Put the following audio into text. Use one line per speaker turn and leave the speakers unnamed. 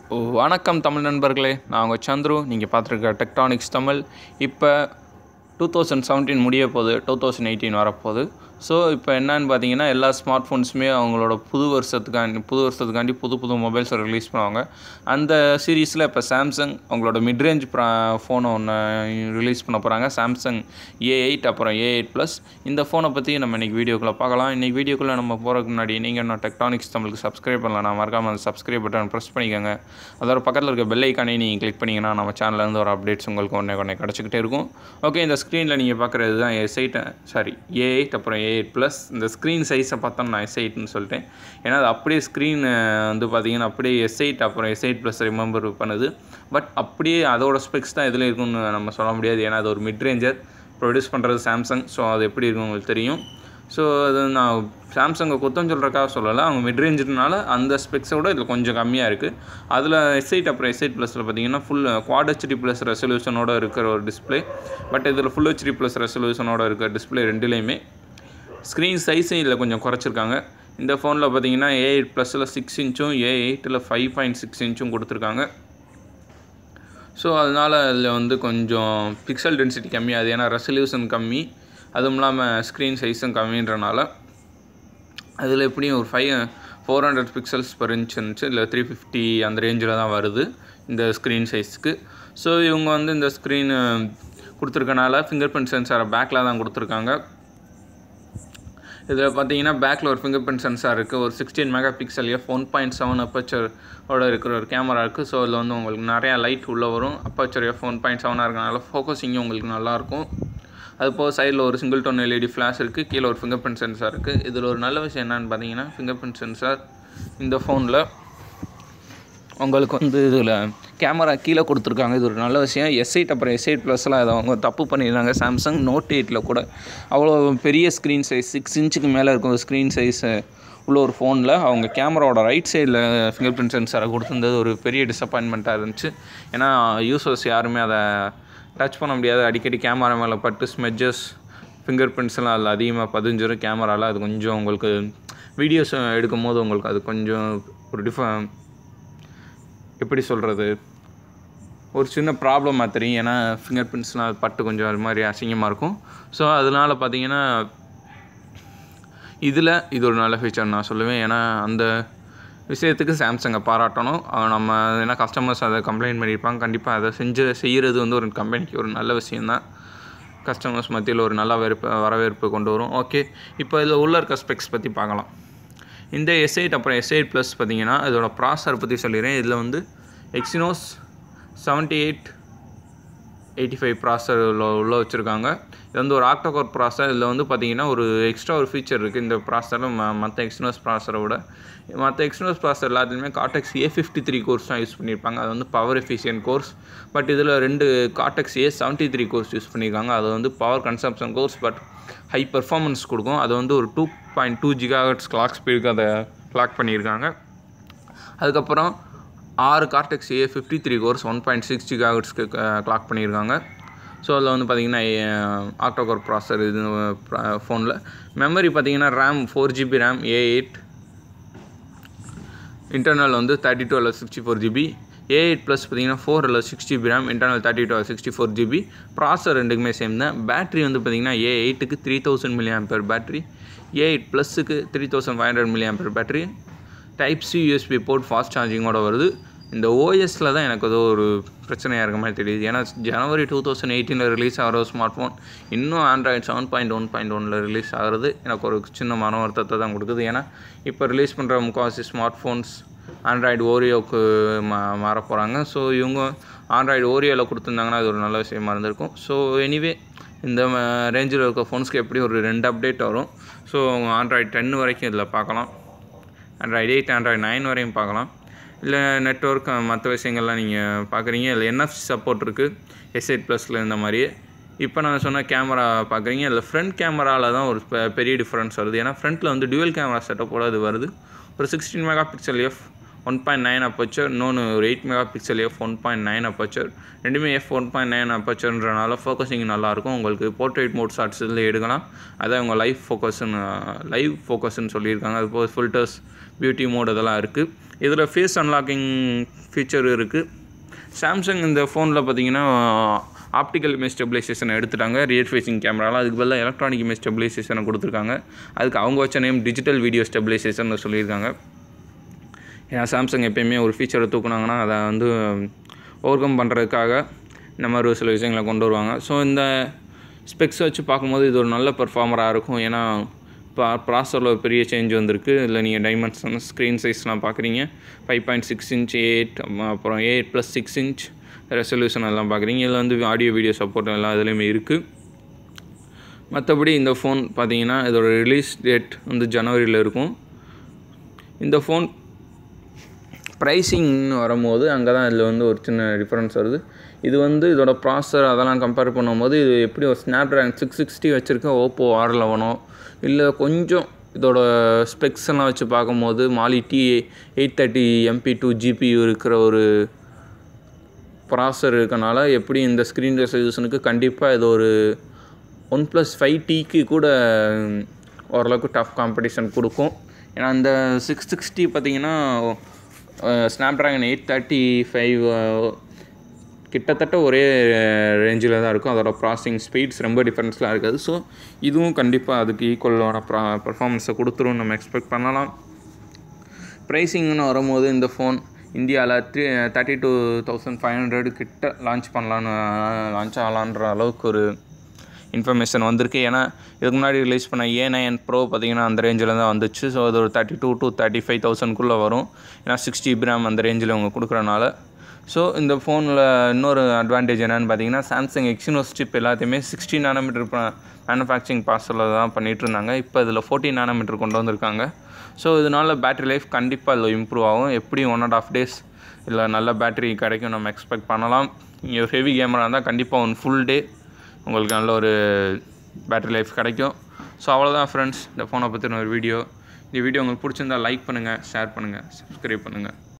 வணக்கம் தமிழ் நண்பர்களே நான் உங்கள் சந்துரு நீங்கள் பார்த்துருக்க டெக்டானிக்ஸ் தமிழ் இப்போ டூ தௌசண்ட் செவன்டீன் முடிய போகுது டூ தௌசண்ட் எயிட்டீன் வரப்போகுது ஸோ இப்போ என்னன்னு பார்த்தீங்கன்னா எல்லா ஸ்மார்ட் ஃபோன்ஸுமே அவங்களோட புது வருஷத்துக்காண்டி புது வருஷத்துக்காண்டி புது புது மொபைல்ஸை ரிலீஸ் பண்ணுவாங்க அந்த சீரீஸில் இப்போ சாம்சங் அவங்களோட மிட்ரேஞ்ச் ஃபோனை ஒன்று ரிலீஸ் பண்ண போகிறாங்க சாம்சங் ஏ எயிட் அப்புறம் ஏ எயிட் ப்ளஸ் இந்த ஃபோனை பற்றி நம்ம இன்றைக்கி வீடியோக்குள்ளே பார்க்கலாம் இன்றைக்கி வீடியோக்குள்ளே நம்ம போகிறதுக்கு முன்னாடி நீங்கள் இன்னும் டெக்டானிக்ஸ் தமிழுக்கு சப்ஸ்கிரைப் பண்ணலாம் நான் மறக்காமல் அந்த சப்ஸ்கிரைப் பட்டன் ப்ரெஸ் பண்ணிக்கோங்க அதோட பக்கத்தில் இருக்க பெல் ஐக்கானே நீங்கள் கிளிக் பண்ணிங்கன்னா நம்ம சேனல்லேருந்து ஒரு அப்டேட்ஸ் உங்களுக்கு ஒன்றே ஒன்றே கிடச்சிக்கிட்டே இருக்கும் ஓகே இந்த ஸ்க்ரீனில் நீங்கள் பார்க்குறது தான் S eight sorry A eight அப்புறம் ஏ எயிட் ப்ளஸ் இந்த ஸ்க்ரீன் சைஸை பார்த்தோம் நான் எஸ் எயிட்னு சொல்லிட்டேன் ஏன்னா அது அப்படியே ஸ்க்ரீன் வந்து பார்த்தீங்கன்னா அப்படியே எஸ் எயிட் அப்புறம் எஸ் எயிட் ப்ளஸ் ரிமெம்பர் பண்ணுது பட் அப்படியே அதோட ஸ்பெக்ஸ் தான் இதில் இருக்குன்னு நம்ம சொல்ல முடியாது ஏன்னா அது ஒரு மிட் ரேஞ்சர் ப்ரொடியூஸ் பண்ணுறது சாம்சங் ஸோ அது எப்படி இருக்கும் உங்களுக்கு தெரியும் ஸோ அது நான் சாம்சங்கை குத்தம் சொல்கிறக்காக சொல்லலை அவங்க மிட் ரேஞ்சுனால அந்த ஸ்பெக்ஸோட இதில் கொஞ்சம் கம்மியாக இருக்குது அதில் எஸ் எயிட் அப்புறம் எஸ் எயிட் ப்ளஸில் பார்த்தீங்கன்னா ஃபுல் குவாட் ஹெச்டி ப்ளஸ் ரெசல்யூஷனோட இருக்கிற ஒரு டிஸ்பிளே பட் இதில் ஃபுல் ஹெச்டி ப்ளஸ் ரெசல்யூஷனோட இருக்கிற டிஸ்பிளே ரெண்டுலேயுமே ஸ்க்ரீன் சைஸும் இதில் கொஞ்சம் குறைச்சிருக்காங்க இந்த ஃபோனில் பார்த்தீங்கன்னா ஏ எயிட் ப்ளஸில் சிக்ஸ் இன்ச்சும் ஏ எயிட்டில் ஃபைவ் பாயிண்ட் சிக்ஸ் இன்ச்சும் கொடுத்துருக்காங்க ஸோ அதனால் அதில் வந்து கொஞ்சம் பிக்சல் டென்சிட்டி கம்மியாகுது ஏன்னா ரெசல்யூஷன் கம்மி அதுவும் இல்லாமல் ஸ்க்ரீன் சைஸும் கம்மின்றனால அதில் எப்படியும் ஒரு five four hundred pixels per inch இருந்துச்சு இல்லை த்ரீ ஃபிஃப்டி அந்த ரேஞ்சில் தான் வருது இந்த ஸ்க்ரீன் சைஸ்க்கு ஸோ இவங்க வந்து இந்த ஸ்க்ரீன் கொடுத்துருக்கனால ஃபிங்கர் பிரிண்ட் சென்சாரை பேக்கில் தான் கொடுத்துருக்காங்க இதில் பார்த்தீங்கன்னா பேக்கில் ஒரு ஃபிங்கர் பிரிண்ட் சென்சார் இருக்குது ஒரு sixteen mega pixel F one point seven அப்பச்சரோட இருக்கிற ஒரு கேமரா இருக்குது ஸோ இதில் வந்து உங்களுக்கு நிறையா லைட் உள்ளே வரும் அப்பச்சர் எஃப் ஒன் பாயிண்ட் செவனாக இருக்கனால ஃபோக்கஸிங்கும் உங்களுக்கு நல்லாயிருக்கும் அது போக சைடில் ஒரு சிங்கிள் டோன் எல்இடி ஃப்ளாஷ் இருக்குது கீழே ஒரு ஃபிங்கர் பிரிண்ட் சென்சார் இருக்குது இதில் ஒரு நல்ல விஷயம் என்னென்னு பார்த்தீங்கன்னா ஃபிங்கர் பிரிண்ட் சென்சார் இந்த ஃபோனில் உங்களுக்கு வந்து இதில் கேமரா கீழே கொடுத்துருக்காங்க இது ஒரு நல்ல விஷயம் எஸ் எயிட் அப்புறம் எஸ் எயிட் ப்ளஸ்லாம் அதை அவங்க தப்பு பண்ணிடுறாங்க சாம்சங் நோட் எயிட்டில் கூட அவ்வளோ பெரிய ஸ்க்ரீன் சைஸ் சிக்ஸ் இன்ச்சுக்கு மேலே இருக்கும் ஸ்க்ரீன் சைஸ் உள்ள ஒரு ஃபோனில் அவங்க கேமராவோட ரைட் சைடில் ஃபிங்கர் பிரிண்ட் சென்சாரை கொடுத்துருந்தது ஒரு பெரிய டிசப்பாயின்மெண்ட்டாக இருந்துச்சு ஏன்னா யூசர்ஸ் யாருமே அதை டச் பண்ண முடியாது அடிக்கடி கேமரா மேலே பட்டு ஸ்மெஜஸ் ஃபிங்கர் பிரிண்ட்ஸ்லாம் அதில் அதிகமாக பதிஞ்சிரும் கேமராவில் அது கொஞ்சம் உங்களுக்கு வீடியோஸ் எடுக்கும் போது உங்களுக்கு அது கொஞ்சம் ஒரு டிஃப எப்படி சொல்கிறது ஒரு சின்ன ப்ராப்ளமாக தெரியும் ஏன்னா ஃபிங்கர் பிரிண்ட்ஸ்லாம் பட்டு கொஞ்சம் அது மாதிரி அசிங்கமாக இருக்கும் ஸோ அதனால் பார்த்தீங்கன்னா இதில் இது ஒரு நல்ல ஃபீச்சர் நான் சொல்லுவேன் ஏன்னா அந்த விஷயத்துக்கு சாம்சங்கை பாராட்டணும் நம்ம ஏன்னா கஸ்டமர்ஸ் அதை கம்ப்ளைண்ட் பண்ணியிருப்பாங்க கண்டிப்பாக அதை செஞ்சு செய்கிறது வந்து ஒரு கம்பெனிக்கு ஒரு நல்ல விஷயந்தான் கஸ்டமர்ஸ் மத்தியில் ஒரு நல்ல வரவேற்பு வரவேற்பு கொண்டு வரும் ஓகே இப்போ இதில் உள்ள இருக்க ஸ்பெக்ஸ் பற்றி பார்க்கலாம் இந்த எஸ் எயிட் அப்புறம் எஸ் எயிட் ப்ளஸ் பார்த்தீங்கன்னா இதோட ப்ராசர் பற்றி சொல்லிடுறேன் இதில் வந்து Exynos seventy eight eighty five processor உள்ள உள்ள வச்சுருக்காங்க இது வந்து ஒரு ஆக்டோகோர் ப்ராசர் இதில் வந்து பார்த்தீங்கன்னா ஒரு எக்ஸ்ட்ரா ஒரு ஃபீச்சர் இருக்குது இந்த ப்ராசரில் ம மற்ற எக்ஸ்னோஸ் ப்ராசரை விட மற்ற எக்ஸ்னோஸ் ப்ராசர் எல்லாத்துலேயுமே Cortex A fifty three cores தான் யூஸ் பண்ணியிருப்பாங்க அது வந்து பவர் எஃபிஷியன்ட் கோர்ஸ் பட் இதில் ரெண்டு Cortex A seventy three cores use பண்ணியிருக்காங்க அது வந்து power consumption cores but high performance கொடுக்கும் அது வந்து ஒரு two point two gigahertz clock ஸ்பீடுக்கு அதை கிளாக் பண்ணியிருக்காங்க அதுக்கப்புறம் ஆறு Cortex A fifty three cores one point six ஜிகாஹட்ஸ்க்கு கிளாக் பண்ணியிருக்காங்க ஸோ அதில் வந்து பார்த்திங்கன்னா ஆக்டோகோர் ப்ராசர் இது ஃபோனில் மெமரி பார்த்திங்கன்னா RAM four GB RAM A eight internal வந்து தேர்ட்டி டூ அல்ல sixty four GB A eight plus பார்த்தீங்கன்னா ஃபோர் அல்ல six GB RAM internal thirty two sixty four GB processor ரெண்டுக்குமே சேம் தான் பேட்டரி வந்து பார்த்திங்கன்னா ஏ எயிட்டுக்கு three thousand milliampere battery A eight ப்ளஸுக்கு three thousand five hundred milliampere battery type C USB port fast சார்ஜிங்கோட வருது இந்த ஓஎஸில் தான் எனக்கு ஏதோ ஒரு பிரச்சனையாக இருக்க மாதிரி தெரியுது ஏன்னா ஜனவரி டூ தௌசண்ட் எயிட்டீனில் ரிலீஸ் ஆகிற ஸ்மார்ட் ஃபோன் இன்னும் Android seven point one point ஒனில் ரிலீஸ் ஆகிறது எனக்கு ஒரு சின்ன மன வருத்தத்தை தான் கொடுக்குது ஏன்னா இப்போ ரிலீஸ் பண்ணுற முக்கால்வாசி ஸ்மார்ட் ஃபோன்ஸ் ஆண்ட்ராய்டு ஓரியோவுக்கு மா மாற போகிறாங்க ஸோ இவங்க ஆண்ட்ராய்டு ஓரியோவில் கொடுத்துருந்தாங்கன்னா அது ஒரு நல்ல விஷயமா இருந்திருக்கும் ஸோ எனிவே இந்த ரேஞ்சில் இருக்க ஃபோன்ஸ்க்கு எப்படி ஒரு ரெண்டு அப்டேட் வரும் ஸோ ஆண்ட்ராய்டு டென் வரைக்கும் இதில் பார்க்கலாம் ஆண்ட்ராய்டு எயிட் ஆண்ட்ராய்டு நைன் வரையும் பார்க்கலாம் இல்லை நெட்ஒர்க் மற்ற விஷயங்கள்லாம் நீங்கள் பார்க்குறீங்க இதில் என்எஃப்சி சப்போர்ட் இருக்குது எஸ் எயிட் ப்ளஸில் இந்த மாதிரியே இப்போ நான் சொன்ன கேமரா பார்க்குறீங்க இதில் ஃப்ரண்ட் கேமராவில் தான் ஒரு பெரிய டிஃப்ரென்ஸ் வருது ஏன்னா ஃப்ரண்ட்டில் வந்து டுவல் கேமரா செட்டப்போட அது வருது ஒரு sixteen mega pixel F one point nine aperture இன்னொன்று ஒரு eight mega pixel F one point nine aperture ரெண்டுமே எஃப் ஒன் பாயிண்ட் நைன் அப்பச்சர்ன்றனால ஃபோக்கஸிங் நல்லாயிருக்கும் உங்களுக்கு போர்ட்ரேட் மோட் ஷார்ட்ஸ் இதில் எடுக்கலாம் அதான் அவங்க லைவ் ஃபோக்கஸ்ன்னு லைவ் ஃபோக்கஸ்ன்னு சொல்லியிருக்காங்க அது போக ஃபில்டர்ஸ் பியூட்டி மோட் இதெல்லாம் இருக்குது இதில் ஃபேஸ் அன்லாக்கிங் ஃபீச்சர் இருக்குது சாம்சங் இந்த ஃபோனில் பார்த்தீங்கன்னா ஆப்டிக்கல் இமேஜ் ஸ்டெபிலைசேஷன் எடுத்துட்டாங்க ரியர் ஃபேஸிங் கேமராலாம் அதுக்கு பதிலாக எலக்ட்ரானிக் இமேஜ் ஸ்டெபிலைசேஷனை கொடுத்துருக்காங்க அதுக்கு அவங்க வச்ச நேம் டிஜிட்டல் வீடியோ ஸ்டெபிலைசேஷன் சொல்லியிருக்காங்க ஏன்னா சாம்சங் எப்பயுமே ஒரு ஃபீச்சரை தூக்குனாங்கன்னா அதை வந்து ஓவர் கம் பண்ணுறதுக்காக இந்த மாதிரி ஒரு சில விஷயங்களை கொண்டு வருவாங்க ஸோ இந்த ஸ்பெக்ஸ் வச்சு பார்க்கும்போது இது ஒரு நல்ல பெர்ஃபார்மராக இருக்கும் ஏன்னா இப்போ ப்ராசரில் ஒரு பெரிய சேஞ்ச் வந்திருக்கு இதில் நீங்கள் டைமென்ஷன் ஸ்க்ரீன் சைஸ்லாம் பார்க்குறீங்க five point six inch eight அப்புறம் eight plus six inch resolution எல்லாம் பார்க்குறீங்க இதில் வந்து ஆடியோ வீடியோ சப்போர்ட் எல்லாம் இதுலேயுமே இருக்குது மற்றபடி இந்த ஃபோன் பார்த்தீங்கன்னா இதோட ரிலீஸ் டேட் வந்து ஜனவரியில் இருக்கும் இந்த ஃபோன் ப்ரைஸிங்னு வரும்போது அங்கே தான் இதில் வந்து ஒரு சின்ன டிஃப்ரென்ஸ் வருது இது வந்து இதோட ப்ராசர் அதெல்லாம் கம்பேர் பண்ணும்போது இது எப்படி ஒரு ஸ்னாப் ட்ராகன் சிக்ஸ் சிக்ஸ்டி வச்சுருக்க ஓப்போ ஆர் லெவனோ இல்லை கொஞ்சம் இதோட ஸ்பெக்ஸ் எல்லாம் வச்சு பார்க்கும்போது Mali T eight thirty MP two GPU இருக்கிற ஒரு ப்ராசர் இருக்கனால எப்படி இந்த ஸ்க்ரீன் ரெசல்யூஷனுக்கு கண்டிப்பாக இது ஒரு ஒன் ப்ளஸ் ஃபைவ் டிக்கு கூட ஓரளவுக்கு டஃப் காம்படிஷன் கொடுக்கும் ஏன்னா இந்த சிக்ஸ் சிக்ஸ்டி பார்த்தீங்கன்னா Snapdragon eight thirty five கிட்டத்தட்ட ஒரே ரேஞ்சில் தான் இருக்கும் அதோட ப்ராசஸிங் ஸ்பீட்ஸ் ரொம்ப டிஃப்ரென்ஸ்லாம் இருக்காது ஸோ இதுவும் கண்டிப்பாக அதுக்கு ஈக்குவலான ப்ரா பர்ஃபார்மன்ஸை கொடுத்துரும் நம்ம எக்ஸ்பெக்ட் பண்ணலாம் ப்ரைஸிங்னு வரும்போது இந்த ஃபோன் இந்தியாவில் three thirty two thousand five hundred கிட்ட லான்ச் பண்ணலான்னு லான்ச் ஆகலான்ற அளவுக்கு ஒரு இன்ஃபர்மேஷன் வந்திருக்கு ஏன்னா இதுக்கு முன்னாடி ரிலீஸ் பண்ண ஏ நைன் ப்ரோ பார்த்தீங்கன்னா அந்த ரேஞ்சில் தான் வந்துச்சு ஸோ அது ஒரு thirty two to thirty five தௌசண்ட்குள்ளே வரும் ஏன்னா சிக்ஸ்டி கிராம் அந்த ரேஞ்சில் அவங்க கொடுக்குறனால ஸோ இந்த ஃபோனில் இன்னொரு அட்வான்டேஜ் என்னென்னு பார்த்தீங்கன்னா சாம்சங் எக்ஸினோஸ் சிப் எல்லாத்தையுமே சிக்ஸ்டி நானோமீட்டர் மேனுஃபேக்சரிங் பார்சலில் தான் பண்ணிகிட்டு இருந்தாங்க இப்போ இதில் ஃபோர்டீன் நானோமீட்டர் கொண்டு வந்திருக்காங்க ஸோ இதனால் பேட்டரி லைஃப் கண்டிப்பாக இதில் இம்ப்ரூவ் ஆகும் எப்படி ஒன் அண்ட் ஆஃப் டேஸ் இல்லை நல்ல பேட்டரி கிடைக்கும் நம்ம எக்ஸ்பெக்ட் பண்ணலாம் இங்கே ஹெவி கேமரா இருந்தால் கண்டிப்பாக ஒன் ஃபுல் டே உங்களுக்கு நல்ல ஒரு பேட்டரி லைஃப் கிடைக்கும் ஸோ அவ்வளோதான் ஃப்ரெண்ட்ஸ் இந்த ஃபோனை பற்றின ஒரு வீடியோ இந்த வீடியோ உங்களுக்கு பிடிச்சிருந்தா லைக் பண்ணுங்கள் ஷேர் பண்ணுங்கள் சப்ஸ்கிரைப் பண்ணுங்கள்